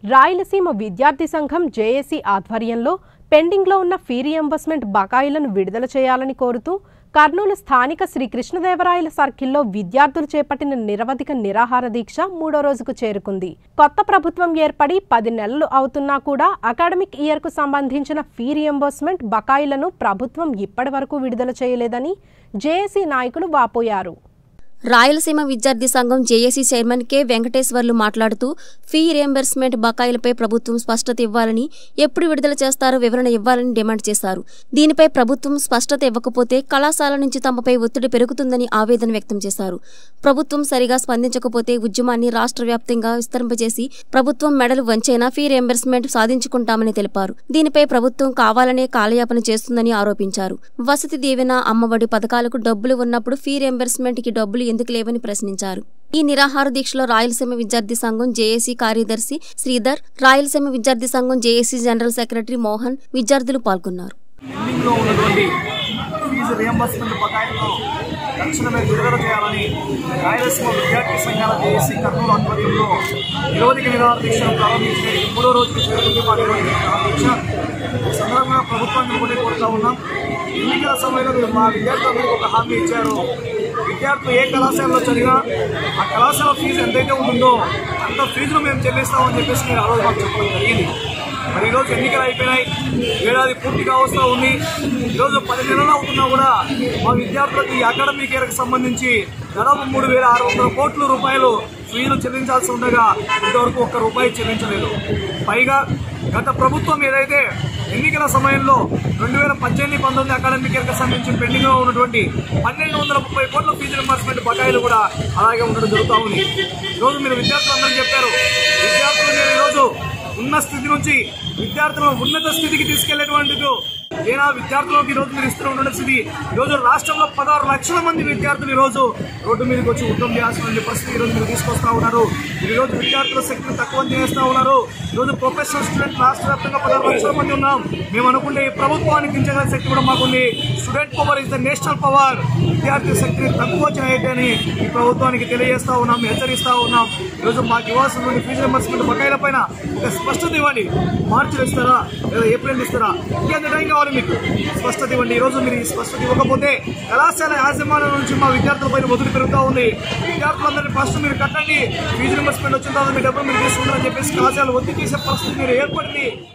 రాయలసీమ విద్యార్థి సంఘం జేఏసీ ఆధ్వర్యంలో పెండింగ్లో ఉన్న ఫీ రియంబర్స్మెంట్ బకాయిలను విడుదల చేయాలని కోరుతూ కర్నూలు స్థానిక శ్రీ కృష్ణదేవరాయల సర్కిల్లో విద్యార్థులు చేపట్టిన నిరవధిక నిరాహార దీక్ష మూడో రోజుకు చేరుకుంది కొత్త ప్రభుత్వం ఏర్పడి పది నెలలు అవుతున్నా కూడా అకాడమిక్ ఇయర్కు సంబంధించిన ఫీ రియంబర్స్మెంట్ బకాయిలను ప్రభుత్వం ఇప్పటి వరకు విడుదల చేయలేదని జేఏసీ నాయకులు వాపోయారు రాయలసీమ విద్యార్థి సంఘం జేఏసీ చైర్మన్ కె వెంకటేశ్వర్లు మాట్లాడుతూ ఫీ రియంబర్స్మెంట్ బకాయిలపై ప్రభుత్వం స్పష్టత ఇవ్వాలని ఎప్పుడు విడుదల చేస్తారో వివరణ ఇవ్వాలని డిమాండ్ చేశారు దీనిపై ప్రభుత్వం స్పష్టత ఇవ్వకపోతే కళాశాల నుంచి తమపై ఒత్తిడి పెరుగుతుందని ఆవేదన వ్యక్తం చేశారు ప్రభుత్వం సరిగా స్పందించకపోతే ఉద్యమాన్ని రాష్ట్ర వ్యాప్తంగా విస్తరింపజేసి ప్రభుత్వం మెడలు వంచైనా ఫీ రియంబర్స్మెంట్ సాధించుకుంటామని తెలిపారు దీనిపై ప్రభుత్వం కావాలనే కాలయాపన చేస్తుందని ఆరోపించారు వసతి దీవెన అమ్మఒడి పథకాలకు డబ్బులు ఉన్నప్పుడు ఫీ రియంబర్స్మెంట్ కి డబ్బులు ఎందుకు లేవని ప్రశ్నించారు ఈ నిరాహార దీక్షలో రాయలసీమ విద్యార్థి సంఘం జేఏసీ కార్యదర్శి శ్రీధర్ రాయలసీమ విద్యార్థి సంఘం జేఏసీ జనరల్ సెక్రటరీ మోహన్ విద్యార్థులు పాల్గొన్నారు పెండింగ్లో ఉన్నటువంటి ఫీజు రియంబర్స్మెంట్ బకాయిలను తక్షణమే విడుదల చేయాలని రాయలసీమ విద్యార్థి సంఘాల జేఏసీ కర్నూలు ఆధ్వర్యంలో నిరోధిక నిరాహార దీక్షను ప్రారంభించిన ఈ మూడో రోజుకు చేరుకుంది మా నిరోధిక నిరాహార దీక్ష ఈ సందర్భంగా ప్రభుత్వాన్ని కూడా కోరుతా ఉన్నాం ఎన్నికల సమయంలో మీరు మా విద్యార్థులందరికీ ఒక హామీ ఇచ్చారు విద్యార్థులు ఏ కళాశాలలో చదివినా ఆ కళాశాల ఫీజు ఎంతైతే ఉంటుందో అంత ఫీజును మేము చెల్లిస్తామని చెప్పేసి మీరు ఆ రోజు మాకు చెప్పడం జరిగింది మరి ఈరోజు ఎన్నికలు అయిపోయినాయి ఏడాది పూర్తిగా వస్తూ ఉంది ఈరోజు పది నెలలు అవుతున్నా కూడా మా విద్యార్థులకు ఈ అకాడమిక్ ఇయర్కి సంబంధించి దాదాపు మూడు వేల ఆరు వందల కోట్ల రూపాయలు ఫీజులు చెల్లించాల్సి ఉండగా ఇంతవరకు ఒక్క రూపాయి చెల్లించలేదు పైగా గత ప్రభుత్వం ఏదైతే ఎన్నికల సమయంలో రెండు వేల పద్దెనిమిది పంతొమ్మిది అకాడమిక్ ఇయర్కి సంబంధించి పెండింగ్ లో ఉన్నటువంటి పన్నెండు వందల ముప్పై కోట్ల ఫీజు రింబర్స్మెంట్ బకాయిలు కూడా అలాగే ఉండడం జరుగుతూ ఉంది ఈరోజు మీరు విద్యార్థులందరూ చెప్పారు విద్యార్థులు మీరు ఈరోజు ఉన్న స్థితి నుంచి విద్యార్థులను ఉన్నత స్థితికి తీసుకెళ్లేటువంటి ఏనా విద్యార్థులకు ఈ రోజు మీరు ఇస్తున్న స్థితి ఈ రోజు రాష్ట్రంలో పదహారు లక్షల మంది విద్యార్థులు ఈ రోజు రోడ్డు మీదకి వచ్చి ఉద్యమం చేయాల్సిన పరిస్థితి ఈ రోజు మీరు తీసుకొస్తా ఉన్నారు ఈ రోజు విద్యార్థుల శక్తిని తక్కువ చేస్తా ఉన్నారు ఈ రోజు ప్రొఫెషనల్ స్టూడెంట్ రాష్ట్ర వ్యాప్తంగా పదహారు లక్షల మంది ఉన్నాం మేము అనుకుంటే ఈ ప్రభుత్వానికి దించగల శక్తి కూడా మాకుంది student power is the national power విద్యార్థి శక్తిని తక్కువ చేయటని ఈ ప్రభుత్వానికి తెలియజేస్తా ఉన్నాం హెచ్చరిస్తా ఉన్నాం ఈ రోజు మాకు ఇవ్వాల్సినటువంటి ఫీజు రింబర్స్మెంట్ బకాయిల పైన ఒక స్పష్టత ఇవ్వండి మార్చిలో ఇస్తారా లేదా ఏప్రిల్ ఇస్తారా ఇంకెంత టైం కావాలి మీకు స్పష్టత ఇవ్వండి ఈ రోజు మీరు ఈ స్పష్టత ఇవ్వకపోతే కళాశాల యాజమాన్యం నుంచి మా విద్యార్థులపైన ఒత్తిడి పెరుగుతూ ఉంది విద్యార్థులందరినీ ఫస్ట్ మీరు కట్టండి ఫీజు రింబర్స్మెంట్ వచ్చిన తర్వాత మీ డబ్బులు మీరు తీసుకుంటారని చెప్పేసి కళాశాల ఒత్తిడి చేసే పరిస్థితి మీరు ఏర్పడింది